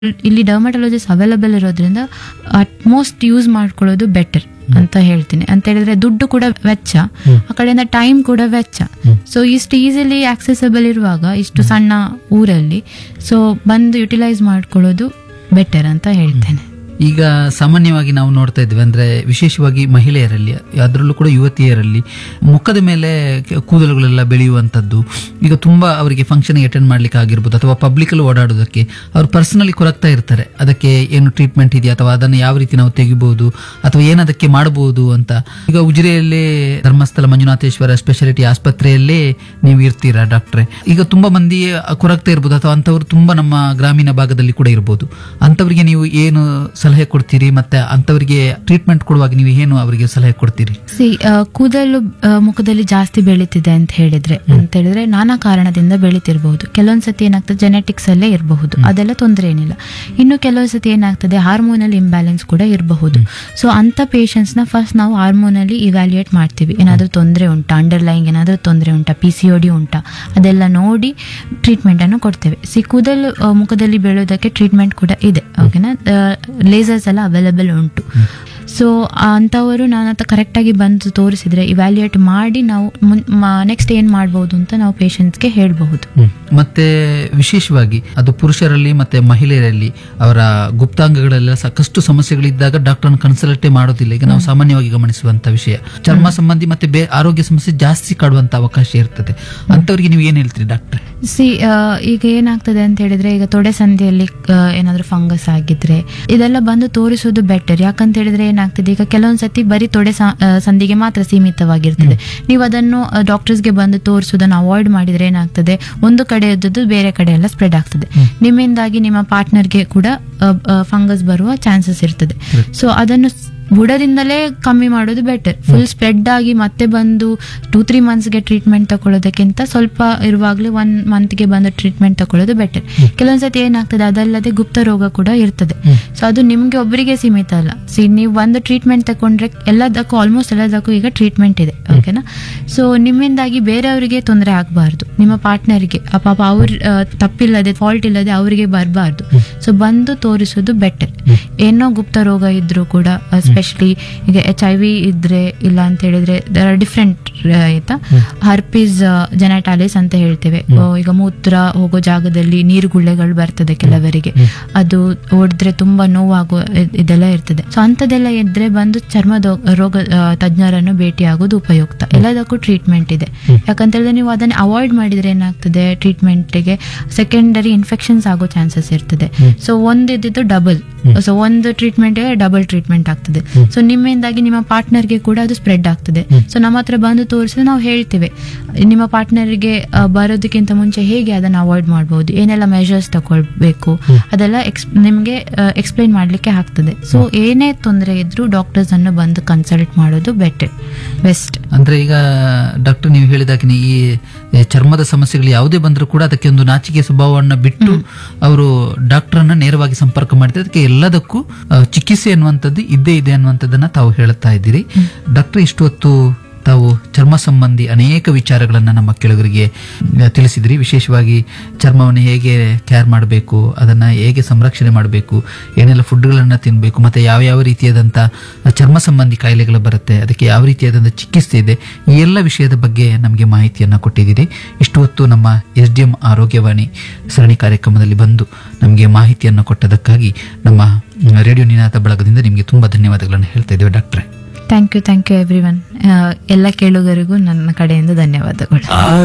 ಇಲ್ಲಿ dermatologist available ಇರೋದ್ರಿಂದ utmost use ಮಾಡ್ಕೊಳ್ಳೋದು ಬೆಟರ್ ಅಂತ ಹೇಳ್ತೀನಿ ಅಂತ ಹೇಳಿದ್ರೆ ದುಡ್ಡು ಕೂಡ ವೆಚ್ಚ ಆ ಕಡೆಯಿಂದ ಟೈಮ್ ಕೂಡ ವೆಚ್ಚ ಸೊ ಇಷ್ಟು ಈಸಿಲಿ ಆಕ್ಸೆಸಬಲ್ ಇರುವಾಗ ಇಷ್ಟು ಸಣ್ಣ ಊರಲ್ಲಿ ಸೊ ಬಂದು ಯುಟಿಲೈಸ್ ಮಾಡ್ಕೊಳ್ಳೋದು ಬೆಟರ್ ಅಂತ ಹೇಳ್ತೇನೆ ಈಗ ಸಾಮಾನ್ಯವಾಗಿ ನಾವು ನೋಡ್ತಾ ಇದ್ವಿ ಅಂದ್ರೆ ವಿಶೇಷವಾಗಿ ಮಹಿಳೆಯರಲ್ಲಿ ಅದರಲ್ಲೂ ಕೂಡ ಯುವತಿಯರಲ್ಲಿ ಮುಖದ ಮೇಲೆ ಕೆ- ಕೂದಲುಗಳೆಲ್ಲ ಬೆಳೆಯುವಂಥದ್ದು ಈಗ ತುಂಬಾ ಅವರಿಗೆ ಫಂಕ್ಷನ್ ಅಟೆಂಡ್ ಮಾಡ್ಲಿಕ್ಕೆ ಆಗಿರ್ಬೋದು ಅಥವಾ ಪಬ್ಲಿಕ್ ಅಲ್ಲಿ ಓಡಾಡೋದಕ್ಕೆ ಅವ್ರು ಪರ್ಸನಲಿ ಕೊರಗ್ತಾ ಇರ್ತಾರೆ ಅದಕ್ಕೆ ಏನು ಟ್ರೀಟ್ಮೆಂಟ್ ಇದೆಯಾ ಅಥವಾ ಅದನ್ನು ಯಾವ ರೀತಿ ನಾವು ತೆಗಿಬಹುದು ಅಥವಾ ಏನದಕ್ಕೆ ಮಾಡಬಹುದು ಅಂತ ಈಗ ಉಜಿರೆಯಲ್ಲಿ ಧರ್ಮಸ್ಥಳ ಮಂಜುನಾಥೇಶ್ವರ ಸ್ಪೆಷಾಲಿಟಿ ಆಸ್ಪತ್ರೆಯಲ್ಲೇ ನೀವು ಇರ್ತೀರಾ ಡಾಕ್ಟ್ರೆ ಈಗ ತುಂಬಾ ಮಂದಿ ಕೊರಗ್ತಾ ಇರ್ಬೋದು ಅಥವಾ ಅಂತವ್ರು ತುಂಬಾ ನಮ್ಮ ಗ್ರಾಮೀಣ ಭಾಗದಲ್ಲಿ ಕೂಡ ಇರ್ಬೋದು ಅಂತವರಿಗೆ ನೀವು ಏನು ಸಲಹೆ ಕೊಡ್ತೀರಿ ಮತ್ತೆ ಅಂತವರಿಗೆ ಟ್ರೀಟ್ಮೆಂಟ್ ಕೊಡುವಾಗ ನೀವು ಏನು ಅವರಿಗೆ ಸಲಹೆ ಕೊಡ್ತೀರಿ ಸಿ ಕೂದಲು ಆ, ಮುಖದಲ್ಲಿ ಜಾಸ್ತಿ ಬೆಳೀತಿದೆ ಅಂತ ಹೇಳಿದ್ರೆ ಅಂತ ಹೇಳಿದ್ರೆ ನಾನಾ ಕಾರಣದಿಂದ ಬೆಳೀತಿರ್ಬಹುದು ಕೆಲವೊಂದ್ಸತಿ ಏನಾಗ್ತದೆ ಜೆನೆಟಿಕ್ಸ್ ಅಲ್ಲೇ ಇರಬಹುದು ಅದೆಲ್ಲ ತೊಂದರೆ ಏನಿಲ್ಲ ಇನ್ನು ಕೆಲವೊಂದ್ಸತಿ ಏನಾಗ್ತದೆ ಹಾರ್ಮೋನಲ್ ಇಂಬ್ಯಾಲೆನ್ಸ್ ಕೂಡ ಇರಬಹುದು ಸೊ ಅಂತ ಪೇಷಂಟ್ಸ್ ನ ಫಸ್ಟ್ ನಾವು ಹಾರ್ಮೋನಲ್ಲಿ ಇವ್ಯಾಲ್ಯೂಯೇಟ್ ಮಾಡ್ತೀವಿ ಏನಾದ್ರೂ ತೊಂದರೆ ಉಂಟಾ ಅಂಡರ್ಲೈಂಗ್ ಏನಾದ್ರೂ ತೊಂದರೆ ಉಂಟಾ ಪಿ ಸಿ ಡಿ ಉಂಟಾ ಅದೆಲ್ಲ ನೋಡಿ ಟ್ರೀಟ್ಮೆಂಟ್ ಅನ್ನು ಕೊಡ್ತೇವೆ ಸಿ ಕೂದಲು ಆ, ಮುಖದಲ್ಲಿ ಬೆಳೆಯೋದಕ್ಕೆ ಟ್ರೀಟ್ಮೆಂಟ್ ಕೂಡ ಇದೆ ಓಕೆನಾ ಲೇಸರ್ಸ್ ಎಲ್ಲ ಅವೈಲಬಲ್ ಉಂಟು ಸೊ ಅಂಥವರು ನಾನು ಅಂತ ಕರೆಕ್ಟಾಗಿ ಬಂದು ತೋರಿಸಿದ್ರೆ ಇವ್ಯಾಲ್ಯೂಯೇಟ್ ಮಾಡಿ ನಾವು ನೆಕ್ಸ್ಟ್ ಏನು ಮಾಡ್ಬೋದು ಅಂತ ನಾವು ಪೇಷಂಟ್ಸ್ಗೆ ಹೇಳಬಹುದು ಮತ್ತೆ ವಿಶೇಷವಾಗಿ ಅದು ಪುರುಷರಲ್ಲಿ ಮತ್ತೆ ಮಹಿಳೆಯರಲ್ಲಿ ಅವರ ಗುಪ್ತಾಂಗಗಳೆಲ್ಲ ಸಾಕಷ್ಟು ಸಮಸ್ಯೆಗಳಿದ್ದಾಗ ಡಾಕ್ಟರ್ ಕನ್ಸಲ್ಟೇ ಮಾಡೋದಿಲ್ಲ ಈಗ ನಾವು ಸಾಮಾನ್ಯವಾಗಿ ಗಮನಿಸುವಂತ ವಿಷಯ ಚರ್ಮ ಸಂಬಂಧಿ ಮತ್ತೆ ಬೇ ಆರೋಗ್ಯ ಸಮಸ್ಯೆ ಜಾಸ್ತಿ ಕಾಡುವಂತ ಅವಕಾಶ ಇರ್ತದೆ ಅಂತವರಿಗೆ ನೀವು ಏನ್ ಹೇಳ್ತೀರಿ ಡಾಕ್ಟ್ರೆ ಸಿ ಈಗ ಏನಾಗ್ತದೆ ಅಂತ ಹೇಳಿದ್ರೆ ಈಗ ತೊಡೆ ಸಂಧಿಯಲ್ಲಿ ಆ, ಏನಾದ್ರೂ ಫಂಗಸ್ ಆಗಿದ್ರೆ ಇದೆಲ್ಲ ಬಂದು ತೋರಿಸೋದು ಬೆಟರ್ ಯಾಕಂತ ಹೇಳಿದ್ರೆ ಏನಾಗ್ತದೆ ಈಗ ಕೆಲವೊಂದ್ಸತಿ ಬರೀ ತೊಡೆ ಸ- ಆ, ಸಂಧಿಗೆ ಮಾತ್ರ ಸೀಮಿತವಾಗಿರ್ತದೆ ನೀವು ಅದನ್ನು ಡಾಕ್ಟರ್ಸ್ಗೆ ಬಂದು ತೋರಿಸೋದನ್ನು ಅವಾಯ್ಡ್ ಮಾಡಿದ್ರೆ ಏನಾಗ್ತದೆ ಒಂದು ಕಡೆ ಇದ್ದದ್ದು ಬೇರೆ ಕಡೆ ಎಲ್ಲ ಸ್ಪ್ರೆಡ್ ಆಗ್ತದೆ ನಿಮ್ಮಿಂದಾಗಿ ನಿಮ್ಮ ಪಾರ್ಟ್ನರ್ಗೆ ಕೂಡ ಫಂಗಸ್ ಬರುವ ಚಾನ್ಸಸ್ ಇರ್ತದೆ ಸೊ ಅದನ್ನು ಸ್- ಬುಡದಿಂದಲೇ ಕಮ್ಮಿ ಮಾಡೋದು ಬೆಟರ್ ಫುಲ್ ಸ್ಪ್ರೆಡ್ ಆಗಿ ಮತ್ತೆ ಬಂದು ಟೂ ತ್ರೀ ಮಂತ್ಸ್ಗೆ ಟ್ರೀಟ್ಮೆಂಟ್ ತಗೊಳ್ಳೋದಕ್ಕಿಂತ ಸ್ವಲ್ಪ ಇರುವಾಗಲೇ ಒನ್ ಮಂತ್ಗೆ ಬಂದು ಟ್ರೀಟ್ಮೆಂಟ್ ತಗೊಳ್ಳೋದು ಬೆಟರ್ ಕೆಲವೊಂದ್ಸತಿ ಏನಾಗ್ತದೆ ಅದಲ್ಲದೆ ಗುಪ್ತ ರೋಗ ಕೂಡ ಇರ್ತದೆ ಸೊ ಅದು ನಿಮ್ಗೆ ಒಬ್ಬರಿಗೆ ಸೀಮಿತ ಅಲ್ಲ ಸಿ ನೀವು ಒಂದು ಟ್ರೀಟ್ಮೆಂಟ್ ತಗೊಂಡ್ರೆ ಎಲ್ಲದಕ್ಕೂ ಆಲ್ಮೋಸ್ಟ್ ಎಲ್ಲದಕ್ಕೂ ಈಗ ಟ್ರೀಟ್ಮೆಂಟ್ ಇದೆ ಓಕೆನಾ ಸೊ ನಿಮ್ಮಿಂದಾಗಿ ಬೇರೆಯವರಿಗೆ ತೊಂದರೆ ಆಗಬಾರ್ದು ನಿಮ್ಮ ಪಾರ್ಟ್ನರ್ಗೆ ಪಾಪ ಅವ್ರ ಆ, ತಪ್ಪಿಲ್ಲದೆ ಫಾಲ್ಟ್ ಇಲ್ಲದೆ ಅವರಿಗೆ ಬರಬಾರ್ದು ಸೊ ಬಂದು ತೋರಿಸೋದು ಬೆಟರ್ ಏನೋ ಗುಪ್ತ ರೋಗ ಇದ್ರೂ ಕೂಡ ಸ್ಪೆಷಲಿ ಈಗ ಎಚ್ ಐ ವಿ ಇದ್ರೆ ಇಲ್ಲ ಅಂತ ಹೇಳಿದ್ರೆ ದರ್ ಆರ್ ಡಿಫ್ರೆಂಟ್ ಆಯ್ತಾ ಹರ್ಪಿಸ್ ಜೆನಟಾಲಿಸ್ ಅಂತ ಹೇಳ್ತೇವೆ ಓ, ಈಗ ಮೂತ್ರ ಹೋಗೋ ಜಾಗದಲ್ಲಿ ನೀರುಗುಳ್ಳೆಗಳು ಬರ್ತದೆ ಕೆಲವರಿಗೆ ಅದು ಹೊಡೆದ್ರೆ ತುಂಬಾ ನೋವಾಗೋ ಇದ್- ಇದೆಲ್ಲ ಇರ್ತದೆ ಸೊ ಅಂಥದ್ದೆಲ್ಲ ಇದ್ರೆ ಬಂದು ಚರ್ಮದ ರೋಗ ಆ, ತಜ್ಞರನ್ನು ಭೇಟಿಯಾಗೋದು ಉಪಯುಕ್ತ ಎಲ್ಲದಕ್ಕೂ ಟ್ರೀಟ್ಮೆಂಟ್ ಇದೆ ಯಾಕಂತ ಹೇಳಿದ್ರೆ ನೀವು ಅದನ್ನ ಅವಾಯ್ಡ್ ಮಾಡಿದ್ರೆ ಏನಾಗ್ತದೆ ಟ್ರೀಟ್ಮೆಂಟ್ಗೆ ಸೆಕೆಂಡರಿ ಇನ್ಫೆಕ್ಷನ್ಸ್ ಆಗೋ ಚಾನ್ಸಸ್ ಇರ್ತದೆ ಸೊ ಒಂದಿದ್ದು ಡಬಲ್ ಸೊ ಒಂದು ಟ್ರೀಟ್ಮೆಂಟ್ಗೆ ಡಬಲ್ ಟ್ರೀಟ್ಮೆಂಟ್ ಆಗ್ತದೆ ಸೊ ನಿಮ್ಮಿಂದಾಗಿ ನಿಮ್ಮ ಪಾರ್ಟ್ನರ್ಗೆ ಕೂಡ ಅದು ಸ್ಪ್ರೆಡ್ ಆಗ್ತದೆ ಸೊ ನಮ್ಮ ಹತ್ರ ಬಂದು ತೋರಿಸಿದ್ರೆ ನಾವು ಹೇಳ್ತೇವೆ ನಿಮ್ಮ ಪಾರ್ಟ್ನರ್ಗೆ ಬರೋದಕ್ಕಿಂತ ಮುಂಚೆ ಹೇಗೆ ಅದನ್ನು ಅವಾಯ್ಡ್ ಮಾಡ್ಬೋದು ಏನೆಲ್ಲ ಮೆಷರ್ಸ್ ತಗೊಳ್ಬೇಕು ಅದೆಲ್ಲ ಎಕ್ಸ್ ನಿಮಗೆ ಎಕ್ಸ್ಪ್ಲೈನ್ ಮಾಡ್ಲಿಕ್ಕೆ ಆಗ್ತದೆ ಸೊ ಏನೇ ತೊಂದರೆ ಇದ್ರೂ ಡಾಕ್ಟರ್ಸ್ ಅನ್ನು ಬಂದು ಕನ್ಸಲ್ಟ್ ಮಾಡೋದು ಬೆಟರ್ ಬೆಸ್ಟ್ ಅಂದ್ರೆ ಈಗ ಡಾಕ್ಟರ್ ನೀವು ಹೇಳಿದಾಗೆ ಈ ಈ ಚರ್ಮದ ಸಮಸ್ಯೆಗಳು ಯಾವುದೇ ಬಂದರೂ ಕೂಡ ಅದಕ್ಕೆ ಒಂದು ನಾಚಿಕೆ ಸ್ವಭಾವವನ್ನು ಬಿಟ್ಟು ಅವರು ಡಾಕ್ಟರನ್ನ ನೇರವಾಗಿ ಸಂಪರ್ಕ ಮಾಡಿದ್ರೆ ಅದಕ್ಕೆ ಎಲ್ಲದಕ್ಕೂ ಆ, ಚಿಕಿತ್ಸೆ ಅನ್ನುವಂಥದ್ದು ಇದ್ದೇ ಇದೆ ಅನ್ನುವಂಥದ್ದನ್ನ ತಾವು ಹೇಳುತ್ತಾ ಇದ್ದೀರಿ ಡಾಕ್ಟರ್ ಇಷ್ಟು ಹೊತ್ತು ತಾವು ಚರ್ಮ ಸಂಬಂಧಿ ಅನೇಕ ವಿಚಾರಗಳನ್ನ ನಮ್ಮ ಕೆಳಗರಿಗೆ ಆ, ತಿಳಿಸಿದ್ರಿ ವಿಶೇಷವಾಗಿ ಚರ್ಮವನ್ನು ಹೇಗೆ ಕೇರ್ ಮಾಡಬೇಕು ಅದನ್ನ ಹೇಗೆ ಸಂರಕ್ಷಣೆ ಮಾಡಬೇಕು ಏನೆಲ್ಲ ಫುಡ್ಗಳನ್ನ ತಿನ್ನಬೇಕು ಮತ್ತೆ ಯಾವ ಯಾವ ರೀತಿಯಾದಂಥ ಚರ್ಮ ಸಂಬಂಧಿ ಕಾಯಿಲೆಗಳು ಬರುತ್ತೆ ಅದಕ್ಕೆ ಯಾವ ರೀತಿಯಾದಂಥ ಚಿಕಿತ್ಸೆ ಇದೆ ಈ ಎಲ್ಲ ವಿಷಯದ ಬಗ್ಗೆ ನಮಗೆ ಮಾಹಿತಿಯನ್ನ ಕೊಟ್ಟಿದ್ದೀರಿ ಇಷ್ಟು ಹೊತ್ತು ನಮ್ಮ ಎಸ್ ಡಿ ಎಂ ಆರೋಗ್ಯವಾಣಿ ಸರಣಿ ಕಾರ್ಯಕ್ರಮದಲ್ಲಿ ಬಂದು ನಮಗೆ ಮಾಹಿತಿಯನ್ನು ಕೊಟ್ಟದಕ್ಕಾಗಿ ನಮ್ಮ ಮ್, ರೇಡಿಯೋ ನಿನಾದ ಬಳಗದಿಂದ ನಿಮಗೆ ತುಂಬಾ ಧನ್ಯವಾದಗಳನ್ನು ಹೇಳ್ತಾ ಇದ್ದೇವೆ ಡಾಕ್ಟ್ರೆ thank you thank you everyone ಎಲ್ಲ ಕೇಳುಗರಿಗೂ ನನ್ನ ಕಡೆಯಿಂದ ಧನ್ಯವಾದಗಳು